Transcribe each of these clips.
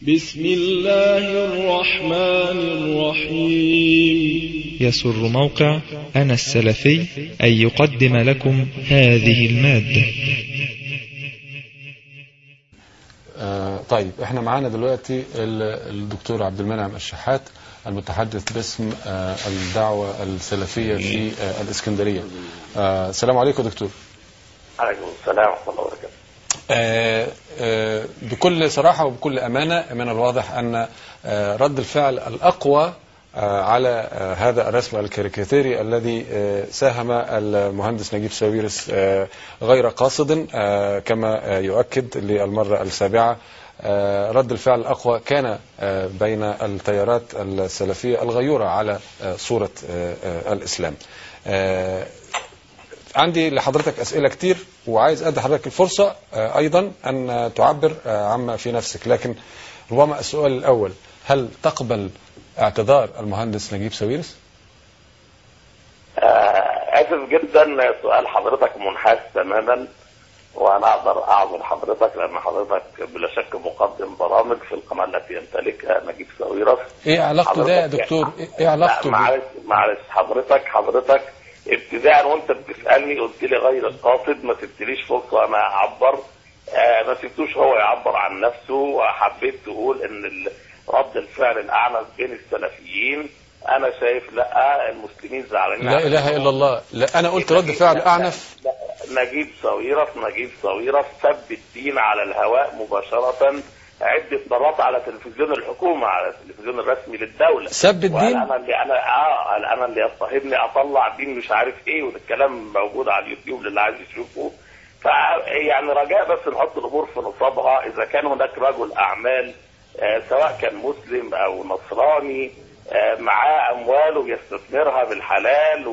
بسم الله الرحمن الرحيم يسر موقع أنا السلفي أن يقدم لكم هذه المادة آه طيب احنا معانا دلوقتي ال- الدكتور عبد المنعم الشحات المتحدث باسم آه الدعوة السلفية في آه الإسكندرية آه السلام عليكم دكتور عليكم السلام ورحمة الله وبركاته آه آه بكل صراحة وبكل أمانة من الواضح أن آه رد الفعل الأقوى آه على آه هذا الرسم الكاريكاتيري الذي آه ساهم المهندس نجيب ساويرس آه غير قاصد آه كما آه يؤكد للمرة السابعة آه رد الفعل الأقوى كان آه بين التيارات السلفية الغيورة على آه صورة آه آه الإسلام آه عندي لحضرتك أسئلة كتير وعايز أدي حضرتك الفرصة آه، أيضا أن تعبر آه، عما في نفسك لكن ربما السؤال الأول هل تقبل اعتذار المهندس نجيب ساويرس؟ آه، آسف جدا سؤال حضرتك منحاز تماما وأنا أقدر أعذر حضرتك لأن حضرتك بلا شك مقدم برامج في القناة التي يمتلكها نجيب ساويرس إيه علاقته ده يا حضرتك- دكتور؟ إيه- إيه علاقته لا، ب- معلش معلش حضرتك حضرتك ابتداء وانت بتسالني قلت لي غير القاصد ما سبتليش فرصه انا اعبر آه ما سبتوش هو يعبر عن نفسه وحبيت تقول ان ال- رد الفعل الاعنف بين السلفيين انا شايف لا المسلمين زعلانين لا إله إلا الله لا أنا قلت رد فعل أعنف لا، نجيب ساويرس نجيب ساويرس سب الدين على الهواء مباشرة عدة مرات على تلفزيون الحكومة على التلفزيون الرسمي للدولة سب الدين؟ وقال انا اللي انا اه قال انا اللي يصطهبني اطلع دين مش عارف ايه وده الكلام موجود على اليوتيوب للي عايز يشوفه ف يعني رجاء بس نحط الامور في نصابها اذا كان هناك رجل اعمال آه سواء كان مسلم او نصراني آه معاه امواله بيستثمرها بالحلال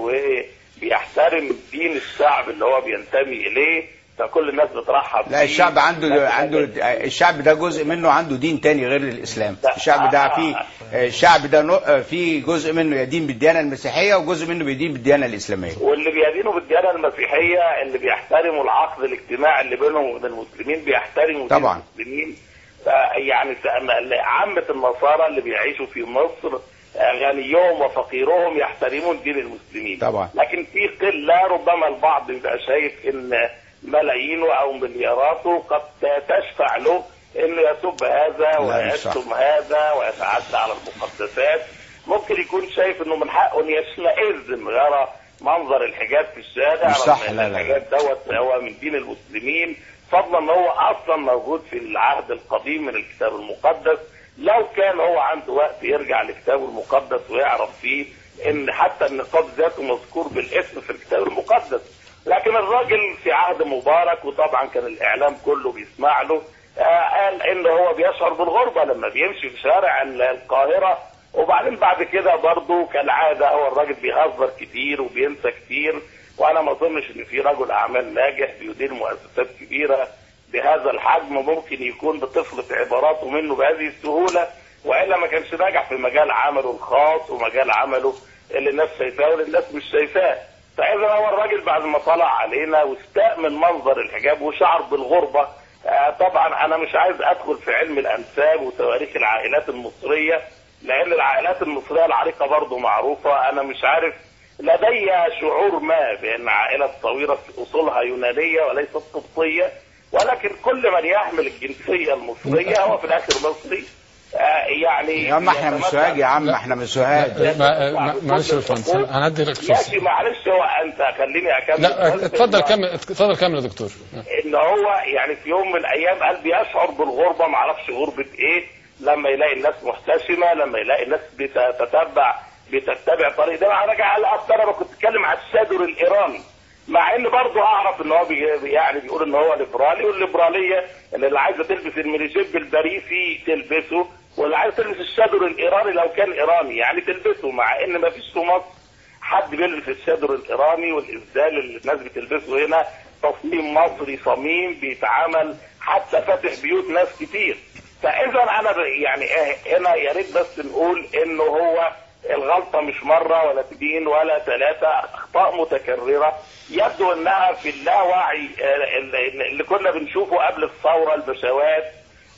وبيحترم دين الشعب اللي هو بينتمي اليه فكل الناس بترحب لا بيه. الشعب عنده الناس عنده الشعب ده جزء منه عنده دين تاني غير الاسلام لا. الشعب ده فيه الشعب ده نوع- فيه جزء منه يدين بالديانه المسيحيه وجزء منه بيدين بالديانه الاسلاميه واللي بيدينوا بالديانه المسيحيه اللي بيحترموا العقد الاجتماعي اللي بينهم وبين المسلمين بيحترموا دين طبعا. المسلمين ف- يعني س- عامه النصارى اللي بيعيشوا في مصر آه، غنيهم وفقيرهم يحترمون دين المسلمين طبعا. لكن في قله ربما البعض بيبقى شايف ان ملايينه او ملياراته قد تشفع له انه يسب هذا لا، مش صح. ويشتم هذا ويتعدى على المقدسات ممكن يكون شايف انه من حقه ان يشمئز ان يرى منظر الحجاب في الشارع مش صح، رغم إن لا، لا، لا. الحجاب دوت هو من دين المسلمين فضلا ان هو اصلا موجود في العهد القديم من الكتاب المقدس لو كان هو عنده وقت يرجع لكتابه المقدس ويعرف فيه ان حتى النقاب ذاته مذكور بالاسم في الكتاب المقدس لكن الراجل في عهد مبارك وطبعا كان الاعلام كله بيسمع له آه، قال ان هو بيشعر بالغربه لما بيمشي في شارع ال- القاهره وبعدين بعد كده برضه كالعاده هو الراجل بيهزر كتير وبينسى كتير وانا ما اظنش ان في رجل اعمال ناجح بيدير مؤسسات كبيره بهذا الحجم ممكن يكون بتفلت عباراته منه بهذه السهوله والا ما كانش ناجح في مجال عمله الخاص ومجال عمله اللي الناس شايفاه واللي الناس مش شايفاه فاذا هو الراجل بعد ما طلع علينا واستاء من منظر الحجاب وشعر بالغربه آه طبعا انا مش عايز ادخل في علم الانساب وتواريخ العائلات المصريه لان العائلات المصريه العريقه برضه معروفه انا مش عارف لدي شعور ما بان عائله صويره اصولها يونانيه وليست قبطيه ولكن كل من يحمل الجنسيه المصريه هو في الاخر مصري آه يعني يا عم احنا من سوهاج يا عم احنا من سوهاج ما- ما- معلش يا باشمهندس انا هدي لك فرصه ماشي معلش هو انت خليني اكمل لا بس اتفضل إنه- كمل اتفضل كمل يا دكتور ان هو يعني في يوم من الايام قال بيشعر بالغربه ما اعرفش غربه ايه لما يلاقي الناس محتشمه لما يلاقي الناس بتتبع بتتبع طريق ده مع رجع قال اصل انا كنت بتكلم على الشادر الايراني مع ان برضه اعرف ان هو بي يعني بيقول ان هو ليبرالي والليبراليه ان اللي عايزه تلبس المينيجيب الباريسي تلبسه واللي عايزه تلبس الشادر الايراني لو كان ايراني يعني تلبسه مع ان ما فيش في مصر حد بيلبس الشادر الايراني والاسدال اللي الناس بتلبسه هنا تصميم مصري صميم بيتعمل حتى فاتح بيوت ناس كتير فاذا انا ب- يعني إيه- هنا يا ريت بس نقول انه هو الغلطه مش مره ولا اثنين ولا ثلاثه اخطاء متكرره يبدو انها في اللاوعي آه، اللي اللي كنا بنشوفه قبل الثوره البشوات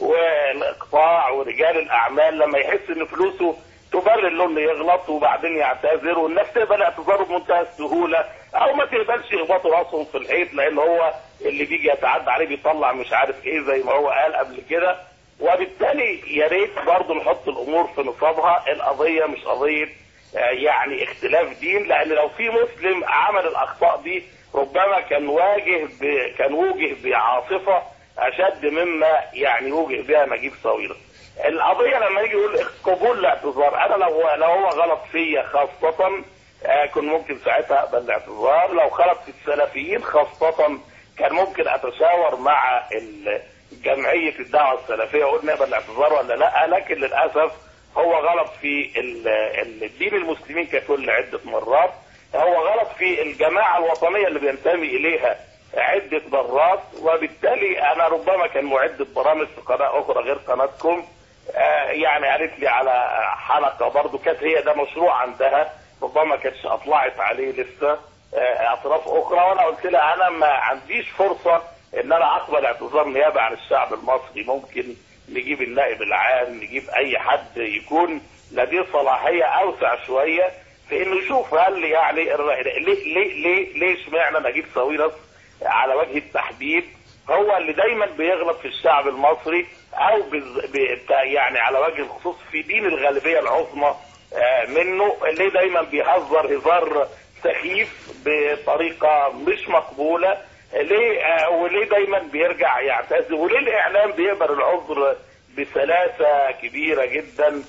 والاقطاع ورجال الاعمال لما يحس ان فلوسه تبرر له انه يغلط وبعدين يعتذر والناس تقبل اعتذاره بمنتهى السهوله او ما تقبلش يخبطوا راسهم في الحيط لان هو اللي بيجي يتعدى عليه بيطلع مش عارف ايه زي ما هو قال قبل كده وبالتالي يا ريت برضه نحط الامور في نصابها القضيه مش قضيه آه، يعني اختلاف دين لان لو في مسلم عمل الاخطاء دي ربما كان واجه ب... كان وجه بعاصفه اشد مما يعني وجه بها نجيب صويرة القضيه لما يجي يقول قبول الاعتذار انا لو لو هو غلط فيا خاصه آه، كنت ممكن ساعتها اقبل الاعتذار لو غلط في السلفيين خاصه كان ممكن اتشاور مع ال- جمعيه الدعوه السلفيه واقول نقبل الاعتذار ولا لا لكن للاسف هو غلط في ال- ال- الدين المسلمين ككل عده مرات هو غلط في الجماعه الوطنيه اللي بينتمي اليها عده مرات وبالتالي انا ربما كان معد برامج في قناه اخرى غير قناتكم آه، يعني قالت لي على حلقه برضو كانت هي ده مشروع عندها ربما كانتش اطلعت عليه لسه آه، اطراف اخرى وانا قلت لها انا ما عنديش فرصه ان انا اقبل اعتذار نيابه عن الشعب المصري ممكن نجيب النائب العام نجيب اي حد يكون لديه صلاحيه اوسع شويه في انه يشوف هل يعني الر- ليه ليه ليه ليه اشمعنى نجيب ساويرس على وجه التحديد هو اللي دايما بيغلط في الشعب المصري او بز- ب- يعني على وجه الخصوص في دين الغالبيه العظمى آه، منه اللي دايما بيهزر هزار سخيف بطريقه مش مقبوله ليه آه، وليه دايما بيرجع يعتذر وليه الاعلام بيقبل العذر بسلاسه كبيره جدا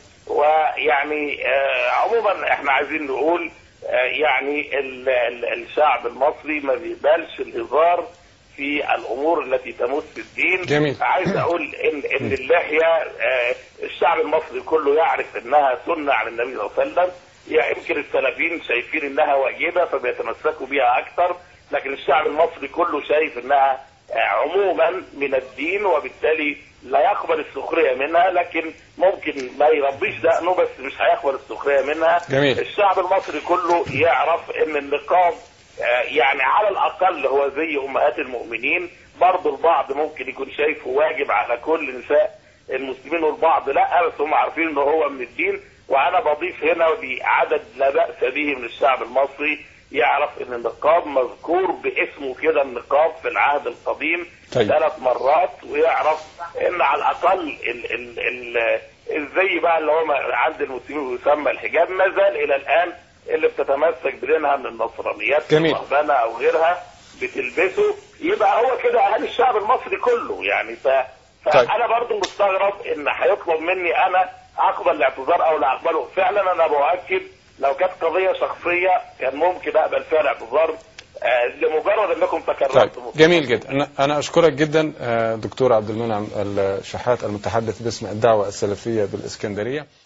ويعني آه، عموما احنا عايزين نقول آه، يعني ال- ال- الشعب المصري ما بيقبلش الهزار في الامور التي تمس الدين جميل. عايز اقول ان ان اللحيه آه، الشعب المصري كله يعرف انها سنه عن النبي صلى الله عليه وسلم يا يمكن السلفيين شايفين انها واجبه فبيتمسكوا بيها اكثر لكن الشعب المصري كله شايف انها آه، عموما من الدين وبالتالي لا يقبل السخريه منها لكن ممكن ما يربيش دقنه بس مش هيقبل السخريه منها جميل. الشعب المصري كله يعرف ان النقاب آه، يعني على الاقل هو زي امهات المؤمنين برضه البعض ممكن يكون شايفه واجب على كل نساء المسلمين والبعض لا بس هم عارفين ان هو من الدين وانا بضيف هنا عدد لا باس به من الشعب المصري يعرف ان النقاب مذكور باسمه كده النقاب في العهد القديم طيب. ثلاث مرات ويعرف ان على الاقل ال ال ال الزي بقى اللي هو عند المسلمين يسمى الحجاب ما زال الى الان اللي بتتمسك بدينها من النصرانيات جميل. الرهبنه او غيرها بتلبسه يبقى هو كده اهل الشعب المصري كله يعني ف طيب. فانا برضو مستغرب ان هيطلب مني انا اقبل الاعتذار او لا اقبله فعلا انا بؤكد لو كانت قضيه شخصيه كان ممكن اقبل فيها الاعتذار آه، لمجرد انكم طيب تكررتم جميل جدا أنا- انا اشكرك جدا آه، دكتور عبد المنعم الشحات المتحدث باسم الدعوه السلفيه بالاسكندريه